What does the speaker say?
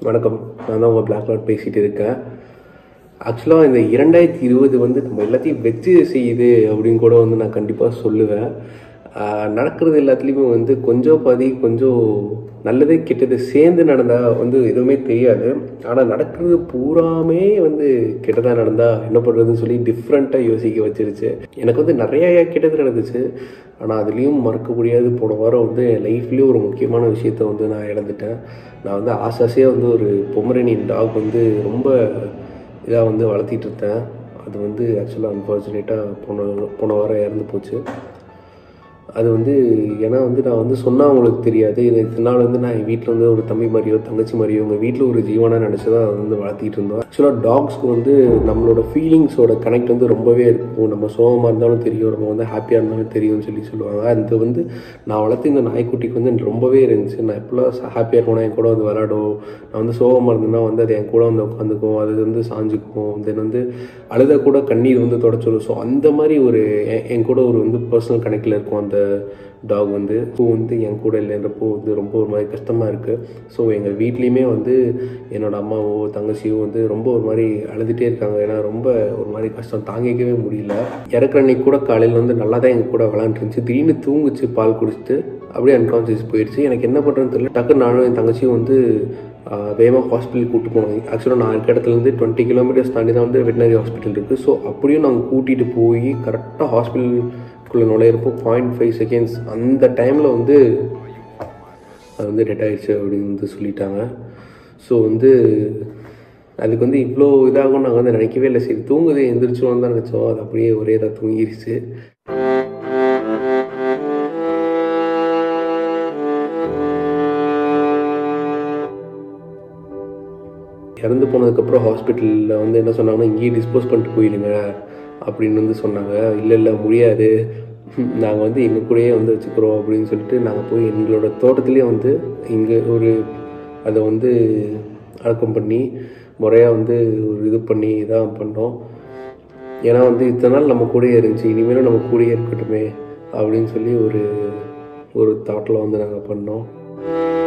வணக்கம் நான் தான் உங்கள் பிளாக் லாட் பேசிகிட்டு இருக்கேன் ஆக்சுவலாக இந்த இரண்டாயிரத்தி இருபது வந்து நம்ம எல்லாத்தையும் வச்சு செய்யுது அப்படின்னு கூட வந்து நான் கண்டிப்பாக சொல்லுவேன் ஆஹ் நடக்கிறது எல்லாத்துலேயுமே வந்து கொஞ்சம் பாதி கொஞ்சம் நல்லது கெட்டது சேர்ந்து நடந்தால் வந்து எதுவுமே தெரியாது ஆனால் நடக்கிறது பூராமே வந்து கெட்டதாக நடந்தால் என்ன பண்ணுறதுன்னு சொல்லி டிஃப்ரெண்ட்டாக யோசிக்க வச்சிருச்சு எனக்கு வந்து நிறையா கெட்டது நடந்துச்சு ஆனால் அதுலேயும் மறக்க முடியாது போன வாரம் வந்து என் லைஃப்லேயும் ஒரு முக்கியமான விஷயத்த வந்து நான் இழந்துட்டேன் நான் வந்து ஆசாசியாக வந்து ஒரு பொமரனியன் டாக் வந்து ரொம்ப இதாக வந்து வளர்த்திட்டு இருந்தேன் அது வந்து ஆக்சுவலாக அன்ஃபார்ச்சுனேட்டாக போன போன வாரம் இறந்து போச்சு அது வந்து ஏன்னா வந்து நான் வந்து சொன்னால் அவங்களுக்கு தெரியாது இது இத்தனை நாள் வந்து நான் என் வீட்டில் வந்து ஒரு தம்பி மாதிரியோ தங்கச்சி மாதிரியோ உங்கள் வீட்டில் ஒரு ஜீவனாக நினச்சி தான் அதை வந்து வளர்த்திட்டு இருந்தோம் ஆக்சுவலாக டாக்ஸ்க்கு வந்து நம்மளோட ஃபீலிங்ஸோட கனெக்ட் வந்து ரொம்பவே இருக்கும் நம்ம சோகமாக இருந்தாலும் தெரியும் நம்ம வந்து ஹாப்பியாக இருந்தாலும் தெரியும்னு சொல்லி சொல்லுவாங்க அது வந்து நான் வளர்த்த இந்த நாய்க்குட்டிக்கு வந்து ரொம்பவே இருந்துச்சு நான் எப்போல்லாம் ஹாப்பியாக இருக்கணும் என் கூட வந்து விளாடும் நான் வந்து சோகமாக இருந்தேன்னா வந்து அது என் கூட வந்து உட்காந்துக்கும் அது வந்து சாஞ்சுக்கும் தென் வந்து அழுத கூட கண்ணீர் வந்து தொடச்சிடும் ஸோ அந்த மாதிரி ஒரு என் என் கூட ஒரு வந்து பர்சனல் கனெக்டில் இருக்கும் அந்த டாக் வந்து பூ வந்து என் கூட இல்லைன்றப்போ வந்து ரொம்ப ஒரு மாதிரி கஷ்டமாக இருக்குது ஸோ எங்கள் வீட்லேயுமே வந்து என்னோட அம்மாவோ தங்கச்சியோ வந்து ரொம்ப ஒரு மாதிரி அழுதுகிட்டே இருக்காங்க ஏன்னா ரொம்ப ஒரு மாதிரி கஷ்டம் தாங்கிக்கவே முடியல இறக்குற அன்னைக்கு கூட காலையில் வந்து நல்லா தான் எங்கள் கூட விளாண்டுருந்துச்சு திடீர்னு தூங்குச்சு பால் குடிச்சிட்டு அப்படியே அன்கான்சியஸ் போயிடுச்சு எனக்கு என்ன பண்ணுறதுன்னு தெரியல டக்குன்னு நானும் என் தங்கச்சியும் வந்து வேகமாக ஹாஸ்பிட்டல் கூப்பிட்டு போனோம் ஆக்சுவலாக நான் இருக்க இடத்துலேருந்து டுவெண்ட்டி கிலோமீட்டர்ஸ் தாண்டி தான் வந்து வெட்டினரி ஹாஸ்பிட்டல் இருக்குது ஸோ அப்படியும் நாங்கள் கூட்டிகிட்டு போய் கரெக்டாக ஹாஸ்பிட்டலுக்குள்ளே நுழையிறப்போ பாயிண்ட் ஃபைவ் செகண்ட்ஸ் அந்த டைமில் வந்து அது வந்து டெட் ஆயிடுச்சு அப்படின்னு வந்து சொல்லிட்டாங்க ஸோ வந்து அதுக்கு வந்து இவ்வளோ இதாகும் நாங்கள் வந்து நினைக்கவே இல்லை சரி தூங்குது எந்திரிச்சோம் தான் நினச்சோம் அது அப்படியே ஒரே இதாக தூங்கிருச்சு இறந்து போனதுக்கப்புறம் ஹாஸ்பிட்டலில் வந்து என்ன சொன்னாங்கன்னா இங்கேயே டிஸ்போஸ் பண்ணிட்டு போயிடுங்க அப்படின்னு வந்து சொன்னாங்க இல்லை இல்லை முடியாது நாங்கள் வந்து எங்கள் கூடயே வந்து வச்சுக்கிறோம் அப்படின்னு சொல்லிட்டு நாங்கள் போய் எங்களோட தோட்டத்துலேயே வந்து இங்கே ஒரு அதை வந்து அடக்கம் பண்ணி முறையாக வந்து ஒரு இது பண்ணி இதாக பண்ணோம் ஏன்னா வந்து இத்தனை நாள் நம்ம கூடயே இருந்துச்சு இனிமேலும் நம்ம கூடயே இருக்கட்டுமே அப்படின்னு சொல்லி ஒரு ஒரு தாட்டில் வந்து நாங்கள் பண்ணோம்